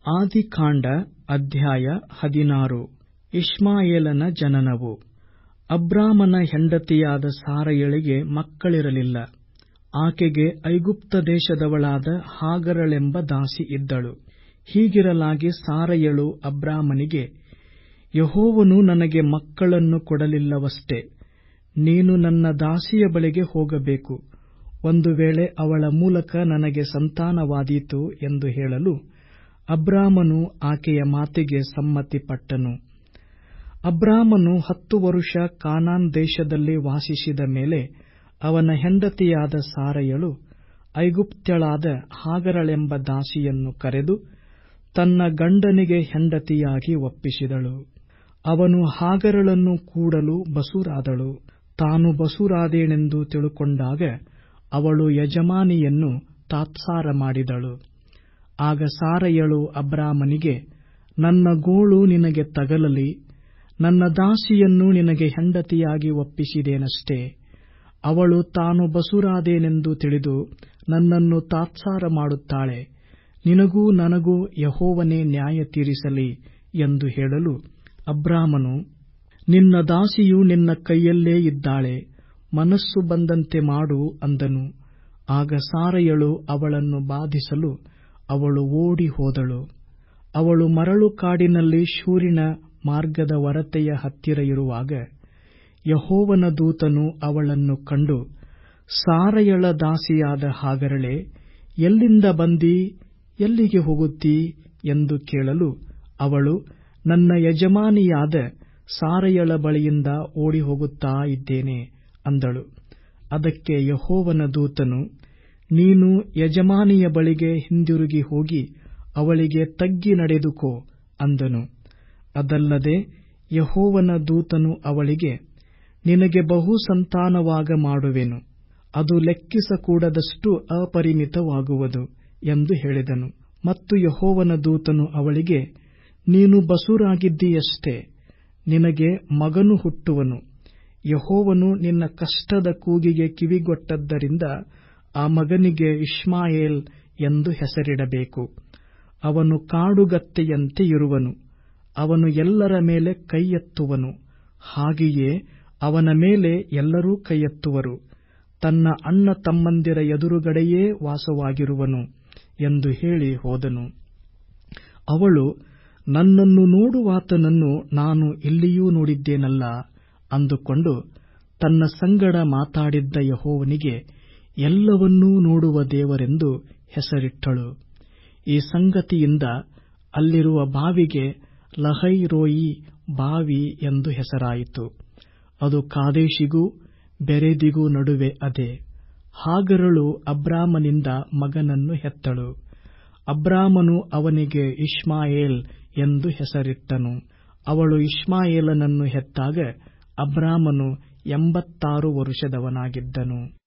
ಆದಿಕಾಂಡ ಅಧ್ಯಾಯ ಹದಿನಾರು ಇಷ್ಮಾಯೇಲನ ಜನನವು ಅಬ್ರಾಮನ ಹೆಂಡತಿಯಾದ ಸಾರಯಳಿಗೆ ಮಕ್ಕಳಿರಲಿಲ್ಲ ಆಕೆಗೆ ಐಗುಪ್ತ ದೇಶದವಳಾದ ಹಾಗರಳೆಂಬ ದಾಸಿ ಇದ್ದಳು ಹೀಗಿರಲಾಗಿ ಸಾರಯಳು ಅಬ್ರಾಮನಿಗೆ ಯೆಹೋವನು ನನಗೆ ಮಕ್ಕಳನ್ನು ಕೊಡಲಿಲ್ಲವಷ್ಟೇ ನೀನು ನನ್ನ ದಾಸಿಯ ಬಳಿಗೆ ಹೋಗಬೇಕು ಒಂದು ವೇಳೆ ಅವಳ ಮೂಲಕ ನನಗೆ ಸಂತಾನವಾದೀತು ಎಂದು ಹೇಳಲು ಅಬ್ರಾಮನು ಆಕೆಯ ಮಾತಿಗೆ ಸಮ್ಮತಿಪಟ್ಟನು ಅಬ್ರಾಮನು ಹತ್ತು ವರುಷ ಕಾನಾನ್ ದೇಶದಲ್ಲಿ ವಾಸಿಸಿದ ಮೇಲೆ ಅವನ ಹೆಂಡತಿಯಾದ ಸಾರಯಳು ಐಗುಪ್ತ್ಯಳಾದ ಹಾಗರಳೆಂಬ ದಾಸಿಯನ್ನು ಕರೆದು ತನ್ನ ಗಂಡನಿಗೆ ಹೆಂಡತಿಯಾಗಿ ಒಪ್ಪಿಸಿದಳು ಅವನು ಹಾಗರಳನ್ನು ಕೂಡಲು ಬಸುರಾದಳು ತಾನು ಬಸುರಾದೇನೆಂದು ತಿಳುಕೊಂಡಾಗ ಅವಳು ಯಜಮಾನಿಯನ್ನು ತಾತ್ಸಾರ ಮಾಡಿದಳು ಆಗ ಸಾರಯಳು ಅಬ್ರಾಮನಿಗೆ ನನ್ನ ಗೋಳು ನಿನಗೆ ತಗಲಲಿ ನನ್ನ ದಾಸಿಯನ್ನು ನಿನಗೆ ಹೆಂಡತಿಯಾಗಿ ಒಪ್ಪಿಸಿದೇನಷ್ಟೇ ಅವಳು ತಾನು ಬಸುರಾದೇನೆಂದು ತಿಳಿದು ನನ್ನನ್ನು ತಾತ್ಸಾರ ಮಾಡುತ್ತಾಳೆ ನಿನಗೂ ನನಗೂ ಯೆಹೋವನೇ ನ್ಯಾಯ ತೀರಿಸಲಿ ಎಂದು ಹೇಳಲು ಅಬ್ರಾಮನು ನಿನ್ನ ದಾಸಿಯು ನಿನ್ನ ಕೈಯಲ್ಲೇ ಇದ್ದಾಳೆ ಮನಸ್ಸು ಬಂದಂತೆ ಮಾಡು ಅಂದನು ಆಗ ಸಾರಯಳು ಅವಳನ್ನು ಬಾಧಿಸಲು ಅವಳು ಓಡಿ ಹೋದಳು ಅವಳು ಮರಳು ಕಾಡಿನಲ್ಲಿ ಶೂರಿನ ಮಾರ್ಗದ ಒರತೆಯ ಹತ್ತಿರ ಇರುವಾಗ ಯೆಹೋವನ ದೂತನು ಅವಳನ್ನು ಕಂಡು ಸಾರಯಳ ದಾಸಿಯಾದ ಹಾಗರಳೆ ಎಲ್ಲಿಂದ ಬಂದಿ ಎಲ್ಲಿಗೆ ಹೋಗುತ್ತೀ ಎಂದು ಕೇಳಲು ಅವಳು ನನ್ನ ಯಜಮಾನಿಯಾದ ಸಾರಯಳ ಬಳಿಯಿಂದ ಓಡಿ ಹೋಗುತ್ತಾ ಇದ್ದೇನೆ ಅಂದಳು ಅದಕ್ಕೆ ಯೆಹೋವನ ದೂತನು ನೀನು ಯಜಮಾನಿಯ ಬಳಿಗೆ ಹಿಂದಿರುಗಿ ಹೋಗಿ ಅವಳಿಗೆ ತಗ್ಗಿ ನಡೆದುಕೋ ಅಂದನು ಅದಲ್ಲದೆ ಯೆಹೋವನ ದೂತನು ಅವಳಿಗೆ ನಿನಗೆ ಬಹು ಸಂತಾನವಾಗ ಮಾಡುವೆನು ಅದು ಲೆಕ್ಕಿಸಕೂಡದಷ್ಟು ಅಪರಿಮಿತವಾಗುವುದು ಎಂದು ಹೇಳಿದನು ಮತ್ತು ಯೆಹೋವನ ದೂತನು ಅವಳಿಗೆ ನೀನು ಬಸುರಾಗಿದ್ದೀಯಷ್ಟೇ ನಿನಗೆ ಮಗನು ಹುಟ್ಟುವನು ಯೆಹೋವನು ನಿನ್ನ ಕಷ್ಟದ ಕೂಗಿಗೆ ಕಿವಿಗೊಟ್ಟದ್ದರಿಂದ ಆ ಮಗನಿಗೆ ಇಷ್ಮಾಯೇಲ್ ಎಂದು ಹೆಸರಿಡಬೇಕು ಅವನು ಕಾಡುಗತ್ತೆಯಂತೆ ಇರುವನು ಅವನು ಎಲ್ಲರ ಮೇಲೆ ಕೈಯೆತ್ತುವನು ಹಾಗೆಯೇ ಅವನ ಮೇಲೆ ಎಲ್ಲರೂ ಕೈಯೆತ್ತುವರು ತನ್ನ ಅಣ್ಣ ತಮ್ಮಂದಿರ ಎದುರುಗಡೆಯೇ ವಾಸವಾಗಿರುವನು ಎಂದು ಹೇಳಿ ಹೋದನು ಅವಳು ನನ್ನನ್ನು ನೋಡುವಾತನನ್ನು ನಾನು ಇಲ್ಲಿಯೂ ನೋಡಿದ್ದೇನಲ್ಲ ಅಂದುಕೊಂಡು ತನ್ನ ಸಂಗಡ ಮಾತಾಡಿದ್ದ ಯೆಹೋವನಿಗೆ ಎಲ್ಲವನ್ನೂ ನೋಡುವ ದೇವರೆಂದು ಹೆಸರಿಟ್ಟಳು ಈ ಸಂಗತಿಯಿಂದ ಅಲ್ಲಿರುವ ಬಾವಿಗೆ ಲಹೈ ರೋಯಿ ಬಾವಿ ಎಂದು ಹೆಸರಾಯಿತು ಅದು ಕಾದೇಶಿಗೂ ಬೆರೆದಿಗೂ ನಡುವೆ ಅದೇ ಹಾಗರಳು ಅಬ್ರಾಮನಿಂದ ಮಗನನ್ನು ಹೆತ್ತಳು ಅಬ್ರಾಮನು ಅವನಿಗೆ ಇಷ್ಮಾಯೇಲ್ ಎಂದು ಹೆಸರಿಟ್ಟನು ಅವಳು ಇಷ್ಮಾಯೇಲನನ್ನು ಹೆತ್ತಾಗ ಅಬ್ರಾಮನು ಎಂಬತ್ತಾರು ವರುಷದವನಾಗಿದ್ದನು